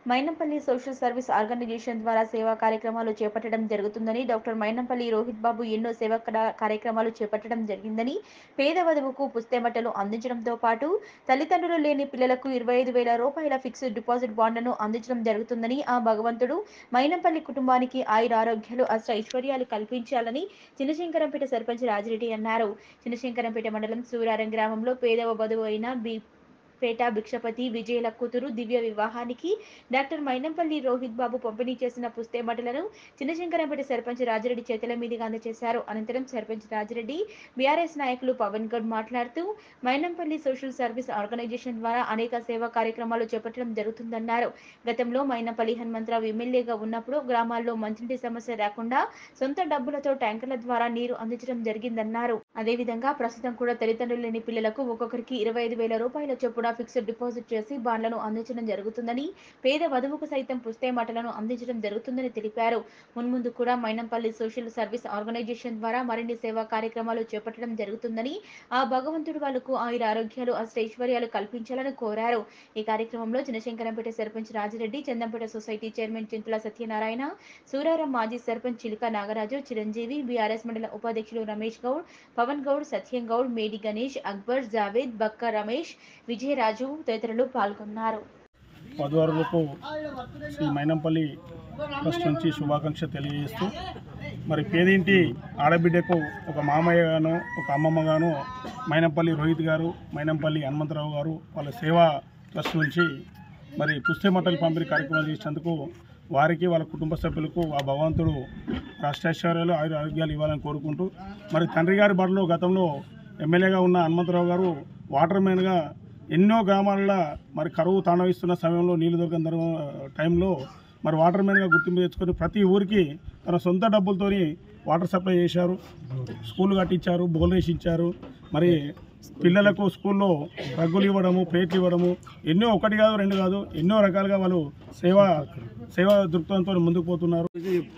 Mynampally social service organisation ద్వారా సేవా కార్యక్రమాలు చేపట్టడం జరుగుతుందని డాక్టర్ మైనంపల్లి రోహిత్ బాబు ఎన్నో సేవా కడా- కార్యక్రమాలు చేపట్టడం జరిగిందని పేద వధువుకు పుస్తెమట్టలు అందించడంతో పాటు తల్లిదండ్రులు లేని పిల్లలకు ఇరవై ఐదు వేల రూపాయల ఫిక్స్డ్ డిపాజిట్ బాండ్లను అందించడం జరుగుతుందని ఆ భగవంతుడు మైనంపల్లి కుటుంబానికి ఆయుర ఆరోగ్యాలు అష్ట ఐశ్వర్యాలు కల్పించాలని చిన్నశంకరంపేట సర్పంచ్ రాజిరెడ్డి అన్నారు చిన్నశంకరంపేట మండలం సూరారం గ్రామంలో పేదవ వధువు అయిన బి పేట భిక్షపతి విజయల కూతురు దివ్య వివాహానికి డాక్టర్ మైనంపల్లి రోహిత్ బాబు పంపిణీ చేసిన పుస్తెమటలను చిన్నశంకరంపేట సర్పంచ్ రాజిరెడ్డి చేతుల మీదుగా అందజేశారు అనంతరం సర్పంచ్ రాజిరెడ్డి బీఆర్ఎస్ నాయకులు పవన్ గౌడ్ మాట్లాడుతూ మైనంపల్లి సోషల్ సర్వీస్ ఆర్గనైజేషన్ ద్వారా అనేక సేవా కార్యక్రమాలు చేపట్టడం జరుగుతుందన్నారు గతంలో మైనంపల్లి హనుమంతరావు ఎమ్మెల్యేగా ఉన్నప్పుడు గ్రామాల్లో మంచినీటి సమస్య రాకుండా సొంత డబ్బులతో ట్యాంకర్ల ద్వారా నీరు అందించడం జరిగిందన్నారు అదేవిధంగా ప్రస్తుతం కూడా తల్లిదండ్రులు లేని పిల్లలకు ఒక్కొక్కరికి ఇరవై ఐదు వేల రూపాయల చొప్పున ఫిక్స్డ్ డిపాజిట్ చేసి బాండ్లను అందించడం జరుగుతుందని పేద వధువుకు సైతం పుస్తేమటలను అందించడం జరుగుతుందని తెలిపారు మున్ముందు కూడా మైనంపల్లి సోషల్ సర్వీస్ ఆర్గనైజేషన్ ద్వారా మరిన్ని సేవా కార్యక్రమాలు చేపట్టడం జరుగుతుందని ఆ భగవంతుడు వాళ్లకు ఆయుర ఆరోగ్యాలు అష్టైశ్వర్యాలు కల్పించాలని కోరారు ఈ కార్యక్రమంలో చిన్నశంకరంపేట సర్పంచ్ రాజిరెడ్డి చందంపేట సొసైటీ చైర్మన్ చింతల సత్యనారాయణ సూరారం మాజీ సర్పంచ్ చిలుక నాగరాజు చిరంజీవి బీఆర్ఎస్ మండల ఉపాధ్యక్షులు రమేష్ గౌడ్ పవన్ గౌడ్ సత్యం గౌడ్ మేడి గణేష్ అక్బర్ జావేద్ బక్క రమేష్ విజయరాజు తదితరులు పాల్గొన్నారు వధువరులకు శ్రీ మైనంపల్లి ట్రస్ట్ నుంచి శుభాకాంక్ష తెలియజేస్తూ మరి పేదింటి ఆడబిడ్డకు ఒక మామయ్యగాను ఒక అమ్మమ్మగాను మైనంపల్లి రోహిత్ గారు మైనంపల్లి హనుమంతరావు గారు వాళ్ళ సేవా ట్రస్ట్ నుంచి మరి పుస్తమట్టలు పంపిణీ కార్యక్రమం చేసినందుకు వారికి వాళ్ళ కుటుంబ సభ్యులకు ఆ భగవంతుడు రాష్ట్రైశ్వర్యాలు ఆయుర ఆరోగ్యాలు ఇవ్వాలని కోరుకుంటూ మరి తండ్రి గారి బడిలో గతంలో ఎమ్మెల్యేగా ఉన్న హనుమంతరావు గారు వాటర్ మ్యాన్గా ఎన్నో గ్రామాలలో మరి కరువు తాండవిస్తున్న సమయంలో నీళ్లు దొరకని తరు- టైంలో మరి వాటర్ మ్యాన్గా గుర్తింపు తెచ్చుకొని ప్రతి ఊరికి తన సొంత డబ్బులతోని వాటర్ సప్లై చేశారు స్కూల్ కట్టించారు బోల్ వేసి ఇచ్చారు మరి పిల్లలకు స్కూల్లో రగ్గులు ఇవ్వడము ప్లేట్లు ఇవ్వడము ఎన్నో ఒకటి కాదు రెండు కాదు ఎన్నో రకాలుగా వాళ్ళు సేవా సేవా దృక్పథంతో ముందుకు పోతున్నారు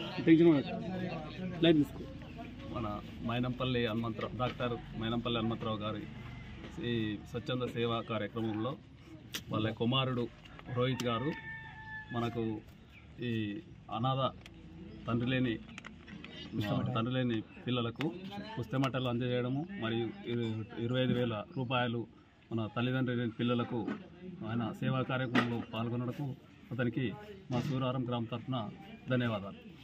మన మైనంపల్లి హనుమంతరావు డాక్టర్ మైనంపల్లి హనుమంతరావు గారి ఈ స్వచ్ఛంద సేవా కార్యక్రమంలో వాళ్ళ కుమారుడు రోహిత్ గారు మనకు ఈ అనాథ తండ్రి లేని తండ్రి లేని పిల్లలకు పుస్తమట్టలు అందజేయడము మరియు ఇరు- ఇరవై ఐదు వేల రూపాయలు మన తల్లిదండ్రులు లేని పిల్లలకు ఆయన సేవా కార్యక్రమంలో పాల్గొనడకు అతనికి మా సూరారం గ్రామం తరఫున ధన్యవాదాలు